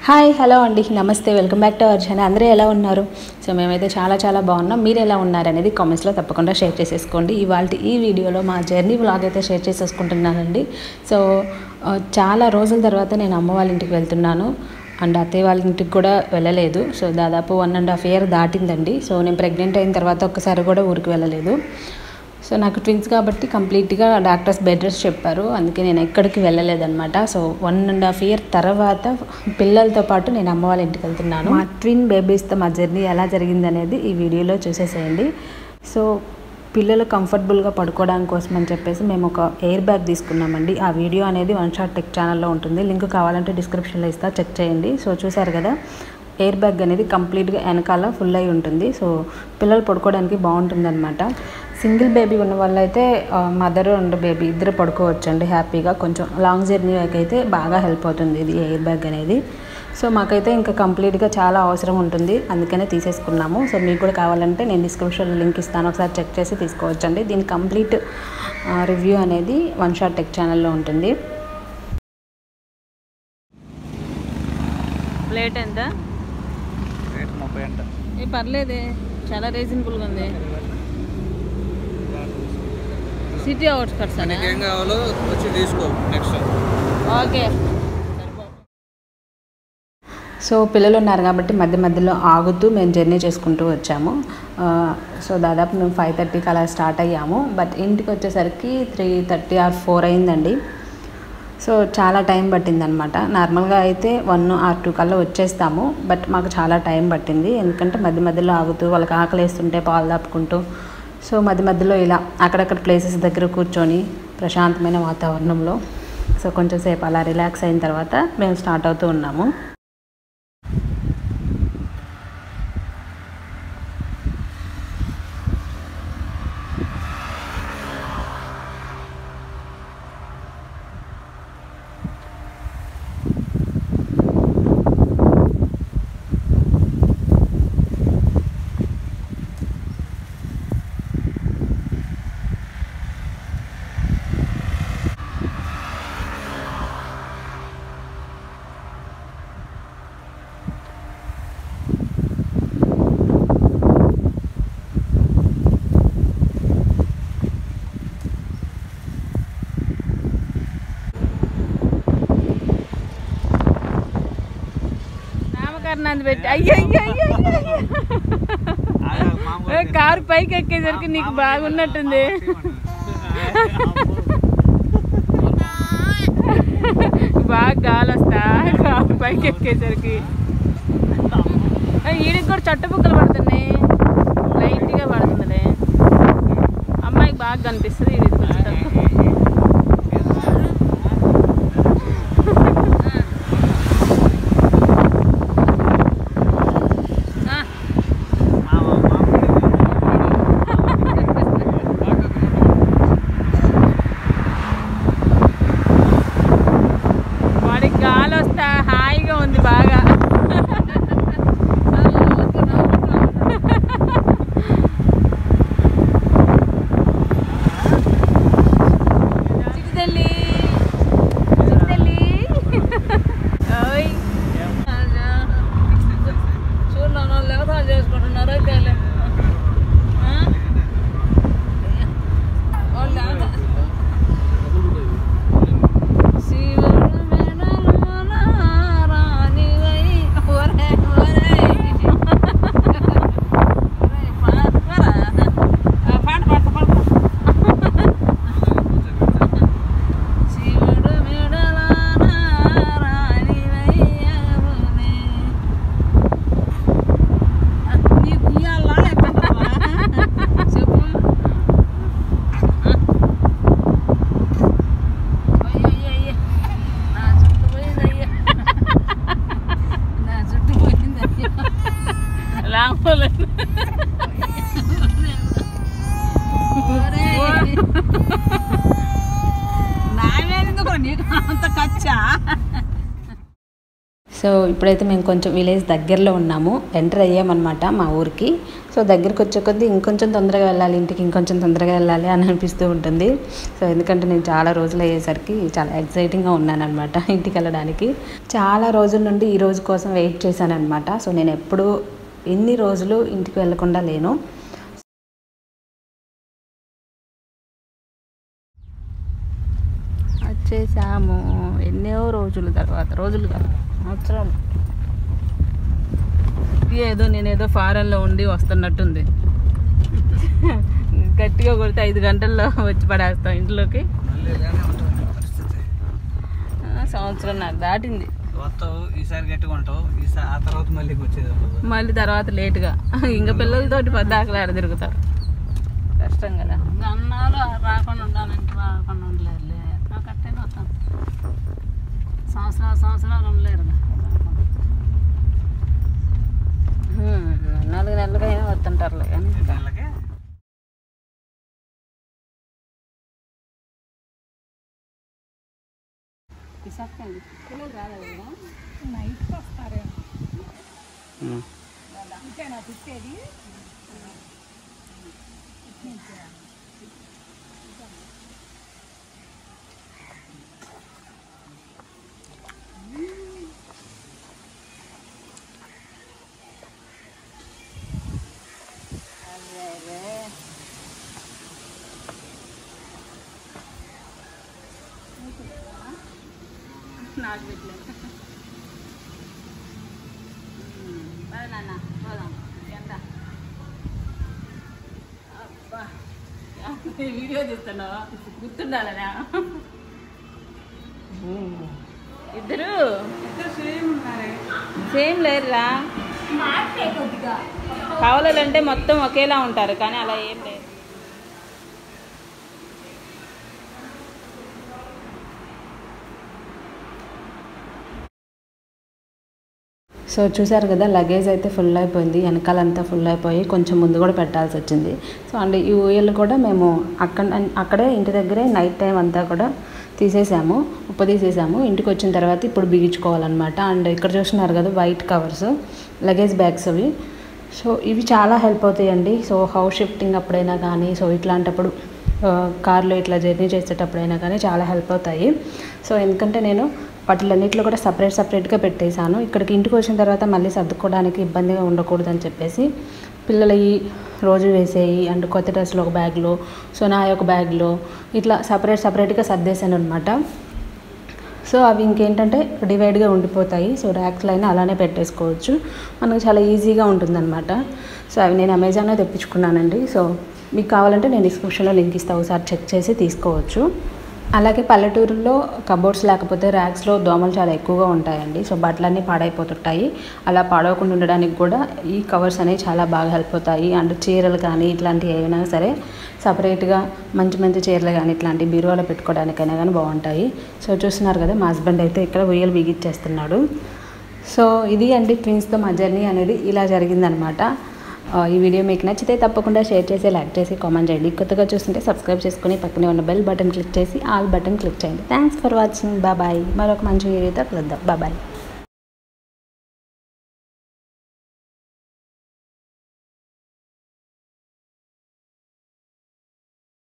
Hi hello అండి నమస్తే welcome back to our channel అందరూ ఎలా ఉన్నారు సో మేమైతే చాలా చాలా బాగున్నాం మీరు ఎలా ఉన్నారు అనేది కామెంట్స్లో తప్పకుండా షేర్ చేసేసుకోండి ఇవాళ ఈ వీడియోలో మా జర్నీ వ్లాగ్ అయితే షేర్ చేసేసుకుంటున్నానండి సో ఆ, చాలా రోజుల తర్వాత నేను అమ్మ వాళ్ళ ఇంటికి వెళ్తున్నాను అండ్ అత్తయ్య వాళ్ళ ఇంటికి కూడా వెళ్ళలేదు సో దాదాపు వన్ అండ్ హాఫ్ ఇయర్ దాటిందండి సో నేను ప్రెగ్నెంట్ అయిన తర్వాత ఒక్కసారి కూడా ఊరికి వెళ్ళలేదు సో నాకు ట్విన్స్ కాబట్టి కంప్లీట్గా డాక్టర్స్ బెడ్ రెస్ట్ చెప్పారు అందుకే నేను ఎక్కడికి వెళ్ళలేదన్నమాట so one and half year తర్వాత పిల్లలతో పాటు నేను అమ్మ వాళ్ళ ఇంటికి వెళ్తున్నాను మా ట్విన్ బేబీస్తో మా జర్నీ ఎలా జరిగింది అనేది ఈ వీడియోలో చూసేసేయండి సో పిల్లలు కంఫర్టబుల్గా పడుకోవడానికి కోసం అని చెప్పేసి మేము ఒక ఎయిర్ బ్యాగ్ తీసుకున్నామండి ఆ వీడియో అనేది వన్ షాట్ టెక్ ఛానల్లో ఉంటుంది లింక్ కావాలంటే డిస్క్రిప్షన్లో ఇస్తా చెక్ చేయండి సో చూసారు కదా ఎయిర్ బ్యాగ్ అనేది కంప్లీట్గా వెనకాల ఫుల్ అయి ఉంటుంది సో పిల్లలు పడుకోవడానికి బాగుంటుంది సింగిల్ బేబీ ఉన్న వాళ్ళైతే మదర్ అండ్ బేబీ ఇద్దరు పడుకోవచ్చండి హ్యాపీగా కొంచెం లాంగ్ జర్నీ అయితే బాగా హెల్ప్ అవుతుంది ఇది ఎయిర్ బ్యాగ్ అనేది సో మాకైతే ఇంకా కంప్లీట్గా చాలా అవసరం ఉంటుంది అందుకనే తీసేసుకున్నాము సో మీకు కూడా కావాలంటే నేను డిస్క్రిప్షన్లో లింక్ ఇస్తాను ఒకసారి చెక్ చేసి తీసుకోవచ్చండి దీని కంప్లీట్ రివ్యూ అనేది వన్ షాట్ టెక్ ఛానల్లో ఉంటుంది ప్లేట్ ఎంత రేట్ ముప్పై అంట ఏ పర్లేదే చాలా రీజనబుల్గా ఉంది సిటీ అవుట్స్కట్స్ అనే నీకు ఏం కావాలో వచ్చి తీసుకో నెక్స్ట్ ఓకే సో పిల్లలు ఉన్నారు కాబట్టి మధ్య మధ్యలో ఆగుతూ మేము జర్నీ చేసుకుంటూ వచ్చాము ఆ, సో దాదాపు మేము ఫైవ్ థర్టీకి అలా స్టార్ట్ అయ్యాము బట్ ఇంటికి వచ్చేసరికి త్రీ థర్టీ ఆర్ ఫోర్ అయిందండి సో చాలా టైం పట్టిందనమాట నార్మల్గా అయితే వన్ ఆర్ టూ కల్లా వచ్చేస్తాము బట్ మాకు చాలా టైం పట్టింది ఎందుకంటే మధ్య మధ్యలో ఆగుతూ వాళ్ళకి ఆకలి వేస్తుంటే పాలు దాపుకుంటూ సో మధ్య మధ్యలో ఇలా అక్కడక్కడ ప్లేసెస్ దగ్గర కూర్చొని ప్రశాంతమైన వాతావరణంలో సో కొంచెం సేపు అలా రిలాక్స్ అయిన తర్వాత మేము స్టార్ట్ అవుతూ ఉన్నాము నామకరణాన్ని పెట్టి అయ్యో అయ్యో అయ్యో అయ్యో, అయ్యో ఏ, కారు పైకి ఎక్కేసరికి నీకు బాగున్నట్టుంది బాగా గాలి వస్తా కారు పైకి ఎక్కేసరికి ఏ, ఈడికి కూడా చట్టబుక్కలు పడుతున్నాయి లైట్గా పడుతుందిలే అమ్మాయికి బాగా కనిపిస్తుంది ఇది కొంచెం తక్కువ. ఆ. వాడికి గాలి వస్తా హాయిగా ఉంది బాగా చిట్టుతల్లి చిట్టుతల్లి ఓయ్ చూడు నన్ను లేవతాలు చేసుకుంటున్నారు అయితే వాళ్ళు లేవతా శివుడు మెడలోన రాణివై ఒరే ఒరే. ఒరే పాడరా. ఆ, పాడు పాడు పాడు శివుడు మెడలోన రాణివై ఎవరునే. ఆ, నీకు ఇయ్యాలా ఎక్కడరా? చెప్పు అయ్యయ్యయ్య. నా జుట్టు పోయిందయ్య. నా జుట్టు పోయిందయ్య. ఒరేయ్. నా మీద కూడా నీకు అంత ఖర్చా సో ఇప్పుడైతే మేము కొంచెం విలేజ్ దగ్గరలో ఉన్నాము ఎంటర్ అయ్యామన్నమాట మా ఊరికి సో దగ్గరికి వచ్చే కొద్దీ ఇంకొంచెం తొందరగా వెళ్ళాలి ఇంటికి ఇంకొంచెం తొందరగా వెళ్ళాలి అని అనిపిస్తూ ఉంటుంది సో ఎందుకంటే నేను చాలా రోజులు అయ్యేసరికి చాలా ఎక్సైటింగ్గా ఉన్నానన్నమాట ఇంటికి వెళ్ళడానికి చాలా రోజుల నుండి ఈ రోజు కోసం వెయిట్ చేశానన్నమాట సో నేను ఎప్పుడూ ఎన్ని రోజులు ఇంటికి వెళ్ళకుండా లేను వచ్చేసాము ఎన్నో రోజుల తర్వాత రోజులు కాదు సంవత్సరాలు ఏదో నేనేదో ఫారెన్లో ఉండి వస్తున్నట్టుంది గట్టిగా కొడితే ఐదు గంటల్లో వచ్చి పడేస్తాం ఇంట్లోకి మళ్ళీ ఇలానే ఉంటుంది పరిస్థితి ఆ, సంవత్సరం నాకు దాటింది వస్తావు ఈసారి గట్టిగా ఉంటావు ఈసారి ఆ తర్వాత మళ్ళీ వచ్చేది ఉండదు మళ్ళీ తర్వాత లేటుగా ఇంకా పిల్లలతోటి పద్దాకలు ఆడ తిరుగుతారు కష్టం కదా అన్నాలు రాకుండా ఉండాలంటే రాకుండా ఉండలేరులే ఎట్లా కట్టేది వస్తాం సంవత్సరాలు సంవత్సరాలు ఉండలేరు హ్మ్, నాలుగు నెలలుగా అయినా వస్తుంటారులే కానీ నెలకే నాకు పెట్టలేదు పద నాన్న పోదాం ఎంత అబ్బా వీడియో తీస్తున్నావా గుర్తుండాలనా ఇద్దరు సేమ్ లేరురా కావాలంటే మొత్తం ఒకేలా ఉంటారు కానీ అలా ఏం లేదు సో చూసారు కదా లగేజ్ అయితే ఫుల్ అయిపోయింది వెనకాలంతా ఫుల్ అయిపోయి కొంచెం ముందు కూడా పెట్టాల్సి వచ్చింది సో అండ్ ఈ ఊయలు కూడా మేము అక్కడ అక్కడే ఇంటి దగ్గరే నైట్ టైం అంతా కూడా తీసేసాము ఉప్పు తీసేసాము ఇంటికి వచ్చిన తర్వాత ఇప్పుడు బిగించుకోవాలన్నమాట అండ్ ఇక్కడ చూస్తున్నారు కదా వైట్ కవర్స్ లగేజ్ బ్యాగ్స్ అవి సో ఇవి చాలా హెల్ప్ అవుతాయండి సో హౌస్ షిఫ్టింగ్ అప్పుడైనా కానీ సో ఇట్లాంటప్పుడు ఆ, కార్లో ఇట్లా జర్నీ చేసేటప్పుడైనా కానీ చాలా హెల్ప్ అవుతాయి సో ఎందుకంటే నేను వాటిలన్నింటిలో కూడా సపరేట్ సపరేట్గా పెట్టేశాను ఇక్కడికి ఇంటికి వచ్చిన తర్వాత మళ్ళీ సర్దుకోవడానికి ఇబ్బందిగా ఉండకూడదని చెప్పేసి పిల్లల ఈ రోజు వేసేయి అండ్ కొత్త డ్రెస్సులు ఒక బ్యాగ్లో సో నా యొక్క బ్యాగ్లో ఇట్లా సపరేట్ సపరేట్గా సర్దేశాను అనమాట సో అవి ఇంకేంటంటే డివైడ్గా ఉండిపోతాయి సో ర్యాక్స్లో అయినా అలానే పెట్టేసుకోవచ్చు మనకు చాలా ఈజీగా ఉంటుందన్నమాట సో అవి నేను అమెజాన్లో తెప్పించుకున్నానండి సో మీకు కావాలంటే నేను డిస్క్రిప్షన్లో లింక్ ఇస్తాను ఒకసారి చెక్ చేసి తీసుకోవచ్చు అలాగే పల్లెటూరులో కబోర్డ్స్ లేకపోతే ర్యాక్స్లో దోమలు చాలా ఎక్కువగా ఉంటాయండి సో బట్టలన్నీ పాడైపోతుంటాయి అలా పాడవకుండా ఉండడానికి కూడా ఈ కవర్స్ అనేవి చాలా బాగా హెల్ప్ అవుతాయి అండ్ చీరలు కానీ ఇట్లాంటివి ఏవైనా సరే సపరేట్గా మంచి మంచి చీరలు కానీ ఇట్లాంటి బీరువాలో పెట్టుకోవడానికైనా కానీ బాగుంటాయి సో చూస్తున్నారు కదా మా హస్బెండ్ అయితే ఇక్కడ ఉయ్యలు బిగిచ్చేస్తున్నాడు సో ఇది అండి ట్విన్స్తో మా జర్నీ అనేది ఇలా జరిగిందనమాట ఆ, ఈ వీడియో మీకు నచ్చితే తప్పకుండా షేర్ చేసి లైక్ చేసి కామెంట్ చేయండి కొత్తగా చూస్తుంటే సబ్స్క్రైబ్ చేసుకుని పక్కనే ఉన్న బెల్ బటన్ క్లిక్ చేసి ఆల్ బటన్ క్లిక్ చేయండి థ్యాంక్స్ ఫర్ వాచింగ్ బాబాయ్ మరొక మంచి వీడియోతో కలుద్దాం బాబాయ్